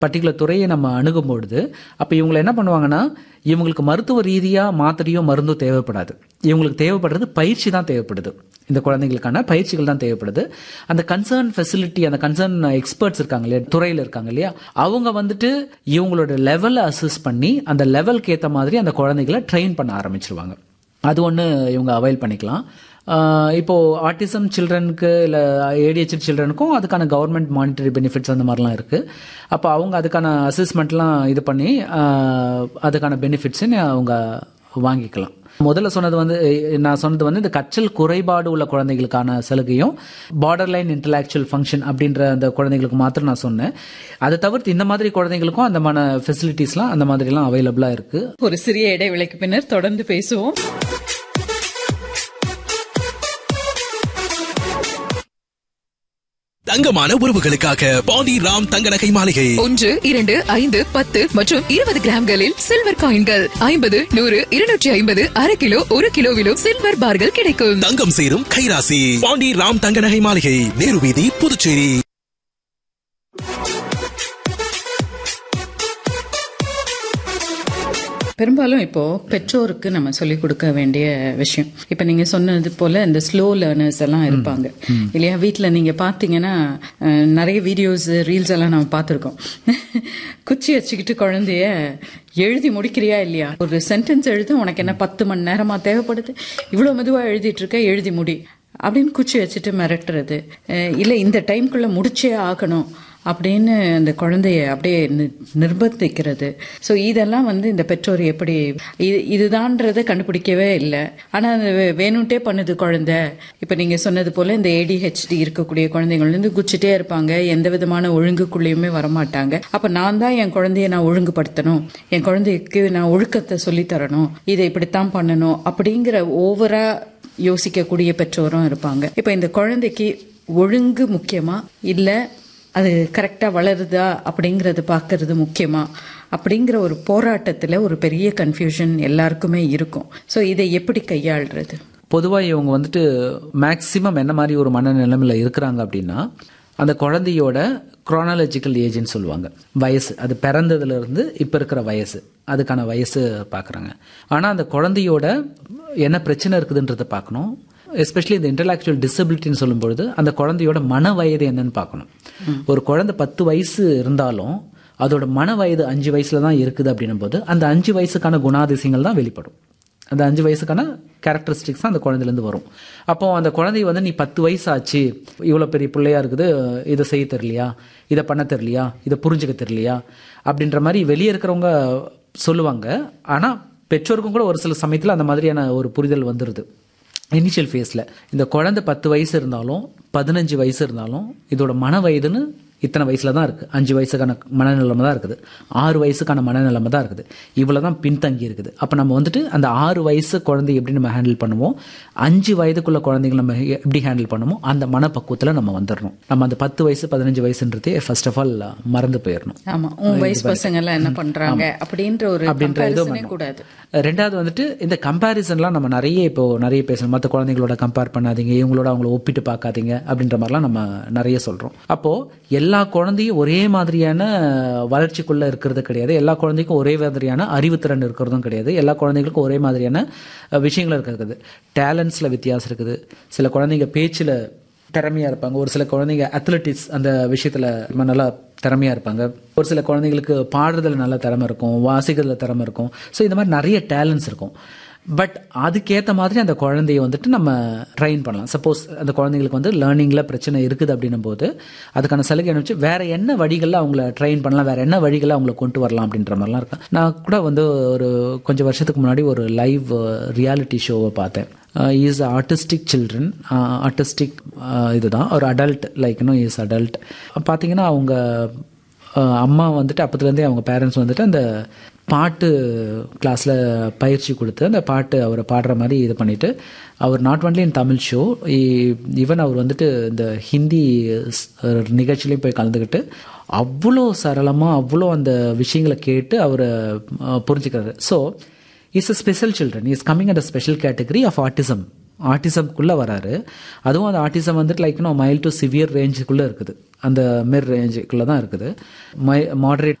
Particular துறையை நம்ம அணுகும் பொழுது அப்போ இவங்களை என்ன பண்ணுவாங்கன்னா இவங்களுக்கு மருத்துவ ரீதியாக மாத்திரையோ மருந்தோ தேவைப்படாது இவங்களுக்கு தேவைப்படுறது பயிற்சி தான் தேவைப்படுது இந்த குழந்தைங்களுக்கான பயிற்சிகள் தான் தேவைப்படுது அந்த கன்சர்ன் ஃபெசிலிட்டி அந்த கன்சர்ன் எக்ஸ்பர்ட்ஸ் இருக்காங்க இல்லையா துறையில் இருக்காங்க இல்லையா அவங்க வந்துட்டு இவங்களோட லெவலை அசஸ் பண்ணி அந்த லெவலுக்கு ஏற்ற மாதிரி அந்த குழந்தைகளை ட்ரெயின் பண்ண ஆரம்பிச்சிருவாங்க அது ஒன்று இவங்க அவைல் பண்ணிக்கலாம் ஆஹ் இப்போ ஆட்டிசம் சில்ட்ரனுக்கு இல்லை ஏடிஹெச் சில்ட்ரனுக்கும் அதுக்கான கவர்மெண்ட் மானிட்டரி பெனிஃபிட்ஸ் அந்த மாதிரிலாம் இருக்குது அப்போ அவங்க அதுக்கான அசஸ்மெண்ட்லாம் இது பண்ணி ஆஹ் அதுக்கான பெனிஃபிட்ஸை அவங்க வாங்கிக்கலாம் முதல்ல சொன்னது வந்து நான் சொன்னது வந்து இந்த கற்றல் குறைபாடு உள்ள குழந்தைகளுக்கான சலுகையும் பார்டர் லைன் இன்டலாக்சுவல் ஃபங்க்ஷன் அப்படின்ற அந்த குழந்தைகளுக்கு மாத்திரம் நான் சொன்னேன் அதை தவிர்த்து இந்த மாதிரி குழந்தைகளுக்கும் அந்த மாதிரி ஃபெசிலிட்டிஸ்லாம் அந்த மாதிரிலாம் அவைலபிளாக இருக்குது ஒரு சிறிய இடைவேளைக்கு பின்னர் தொடர்ந்து பேசுவோம் தங்கமான உறவுகளுக்காக பாண்டி ராம் தங்க நகை மாளிகை ஒன்று இரண்டு ஐந்து பத்து மற்றும் இருபது கிராம்களில் சில்வர் காயின்கள் ஐம்பது நூறு இருநூற்றி ஐம்பது அரை கிலோ ஒரு கிலோவிலும் சில்வர் பார்கள் கிடைக்கும் தங்கம் சேரும் கைராசி பாண்டி ராம் தங்க நகை மாளிகை நேரு வீதி புதுச்சேரி பெரும்பாலும் இப்போ பெற்றோருக்கு நம்ம சொல்லிக் கொடுக்க வேண்டிய விஷயம் இப்ப நீங்க சொன்னது போல இந்த ஸ்லோ லேர்னர்ஸ் எல்லாம் இருப்பாங்க இல்லையா வீட்ல நீங்க பாத்தீங்கன்னா அஹ், நிறைய வீடியோஸ் ரீல்ஸ் எல்லாம் நம்ம பார்த்திருக்கோம் குச்சி வச்சுக்கிட்டு குழந்தைய எழுதி முடிக்கிறியா இல்லையா ஒரு சென்டென்ஸ் எழுத உனக்கு என்ன பத்து மணி நேரமா தேவைப்படுது இவ்வளவு மெதுவா எழுதிட்டு இருக்க எழுதி முடி அப்படின்னு குச்சி வச்சுட்டு மிரட்டுறது அஹ், இல்ல இந்த டைம்குள்ள முடிச்சே ஆகணும் அப்படின்னு அந்த குழந்தைய அப்படியே நி- நிர்பந்திக்கிறது ஸோ இதெல்லாம் வந்து இந்த பெற்றோர் எப்படி இது இதுதான்றதை கண்டுபிடிக்கவே இல்லை ஆனால் அது வே- வேணும்ட்டே பண்ணுது குழந்தை இப்போ நீங்கள் சொன்னது போல் இந்த ஏடிஹெச்டி இருக்கக்கூடிய குழந்தைகள் வந்து குச்சிட்டே இருப்பாங்க எந்த விதமான ஒழுங்குக்குள்ளேயுமே வரமாட்டாங்க அப்போ நான் தான் என் குழந்தைய நான் ஒழுங்குபடுத்தணும் என் குழந்தைக்கு நான் ஒழுக்கத்தை சொல்லித் தரணும் இதை இப்படித்தான் பண்ணணும் அப்படிங்கிற ஓவரா யோசிக்கக்கூடிய பெற்றோரும் இருப்பாங்க இப்போ இந்த குழந்தைக்கு ஒழுங்கு முக்கியமா இல்லை அது கரெக்டாக வளருதா அப்படிங்கறது பார்க்கறது முக்கியமா அப்படிங்கிற ஒரு போராட்டத்தில் ஒரு பெரிய கன்ஃபியூஷன் எல்லாருக்குமே இருக்கும் ஸோ இதை எப்படி கையாளுறது பொதுவாக இவங்க வந்துட்டு மேக்சிமம் என்ன மாதிரி ஒரு மனநிலைமையில் இருக்கிறாங்க அப்படின்னா அந்த குழந்தையோட குரோனாலஜிக்கல் ஏஜ்னு சொல்லுவாங்க வயசு அது பிறந்ததுல இருந்து இப்போ இருக்கிற வயசு அதுக்கான வயசு பார்க்குறாங்க ஆனால் அந்த குழந்தையோட என்ன பிரச்சனை இருக்குதுன்றதை பார்க்கணும் எஸ்பெஷலி இந்த இன்டலாக்சுவல் டிசபிலிட்டின்னு சொல்லும்பொழுது அந்த குழந்தையோட மன வயது என்னன்னு பார்க்கணும் ஒரு குழந்தை பத்து வயசு இருந்தாலும் அதோட மன வயது அஞ்சு வயசுல தான் இருக்குது அப்படின்னும் போது அந்த அஞ்சு வயசுக்கான குணாதிசயங்கள் தான் வெளிப்படும் அந்த அஞ்சு வயசுக்கான கேரக்டரிஸ்டிக்ஸ் தான் அந்த குழந்தைலேருந்து வரும் அப்போ அந்த குழந்தை வந்து நீ பத்து வயசு ஆச்சு இவ்வளோ பெரிய பிள்ளையா இருக்குது இதை செய்ய தெரியலையா இதை பண்ண தெரியலையா இதை புரிஞ்சுக்க தெரியலையா அப்படின்ற மாதிரி வெளியே இருக்கிறவங்க சொல்லுவாங்க ஆனால் பெற்றோருக்கும் கூட ஒரு சில சமயத்தில் அந்த மாதிரியான ஒரு புரிதல் வந்துடுது இனிஷியல் ஃபேஸில் இந்த குழந்தை பத்து வயசு இருந்தாலும் பதினஞ்சு வயசு இருந்தாலும் இதோட மன வயதுன்னு இத்தனை வயசுல தான் இருக்குது அஞ்சு வயசுக்கான மனநிலைமை தான் இருக்குது ஆறு வயசுக்கான மனநிலைமை தான் இருக்குது இவ்வளோ தான் பின்தங்கி இருக்குது அப்போ நம்ம வந்துட்டு அந்த ஆறு வயசு குழந்தை எப்படி நம்ம ஹேண்டில் பண்ணுவோம் அஞ்சு வயதுக்குள்ள குழந்தைங்களை நம்ம எப்படி ஹேண்டில் பண்ணுமோ அந்த மனப்பக்குவத்தில் நம்ம வந்துடணும் நம்ம அந்த பத்து வயசு பதினஞ்சு வயசுன்றதே ஃபர்ஸ்ட் ஆஃப் ஆல் மறந்து போயிடணும் ஆமா உன் வயசு பசங்க எல்லாம் என்ன பண்றாங்க அப்படின்ற ஒரு அப்படின்ற இதுவும் comparison-ஏ வேணும். கூடாது ரெண்டாவது வந்துட்டு இந்த கம்பேரிசன்லாம் நம்ம நிறைய இப்போ நிறைய பேசணும் மற்ற குழந்தைங்களோட கம்பேர் பண்ணாதீங்க இவங்களோட அவங்கள ஒப்பிட்டு பார்க்காதீங்க அப்படின்ற மாதிரிலாம் நம்ம நிறைய சொல்றோம் அப்போ எல்லா குழந்தையும் ஒரே மாதிரியான வளர்ச்சிக்குள்ள இருக்கிறது கிடையாது எல்லா குழந்தைக்கும் ஒரே மாதிரியான அறிவுத்திறன் இருக்கிறதும் கிடையாது எல்லா குழந்தைகளுக்கும் ஒரே மாதிரியான அஹ், விஷயங்கள் இருக்கிறது டேலண்ட்ஸ்ல வித்தியாசம் இருக்குது சில குழந்தைங்க பேச்சுல திறமையா இருப்பாங்க ஒரு சில குழந்தைங்க அத்லட்டிக்ஸ் அந்த விஷயத்துல ரொம்ப நல்லா திறமையா இருப்பாங்க ஒரு சில குழந்தைங்களுக்கு பாடுறதுல நல்ல திறமை இருக்கும் வாசிக்கிறதுல திறமை இருக்கும் ஸோ இந்த மாதிரி நிறைய டேலண்ட்ஸ் இருக்கும் பட் அதுக்கேற்ற மாதிரி அந்த குழந்தைய வந்துட்டு நம்ம ட்ரெயின் பண்ணலாம் சப்போஸ் அந்த குழந்தைங்களுக்கு வந்து லேர்னிங்கில் பிரச்சனை இருக்குது அப்படின்னும் போது அதுக்கான சலுகை வச்சு வேற என்ன வழிகளில் அவங்கள ட்ரெயின் பண்ணலாம் வேற என்ன வழிகளில் அவங்கள கொண்டு வரலாம் அப்படின்ற மாதிரிலாம் இருக்கு நான் கூட வந்து ஒரு கொஞ்சம் வருஷத்துக்கு முன்னாடி ஒரு லைவ் ரியாலிட்டி ஷோவை பார்த்தேன் இஸ் ஆர்டிஸ்டிக் சில்ட்ரன் ஆர்டிஸ்டிக் இதுதான் ஒரு அடல்ட் லைக் இன்னும் இஸ் அடல்ட் பார்த்தீங்கன்னா அவங்க அஹ், அம்மா வந்துட்டு அப்பத்துலேருந்தே அவங்க பேரண்ட்ஸ் வந்துட்டு அந்த பாட்டு கிளாஸில் பயிற்சி கொடுத்து அந்த பாட்டு அவரை பாடுற மாதிரி இது பண்ணிட்டு அவர் not only in Tamil show even அவர் வந்துட்டு இந்த ஹிந்தி ஸ்- நிகழ்ச்சியிலையும் போய் கலந்துக்கிட்டு அவ்வளோ சரளமாக அவ்வளோ அந்த விஷயங்களை கேட்டு அவர் புரிஞ்சுக்கிறாரு so is a special children is coming at a special category of autism ஆட்டிசம்குள்ளே வராரு அதுவும் அந்த ஆட்டிசம் வந்துட்டு லைக் மைல் டு சிவியர் ரேஞ்சுக்குள்ளே இருக்குது அந்த மிர் ரேஞ்சுக்குள்ளே தான் இருக்குது மை மாடரேட்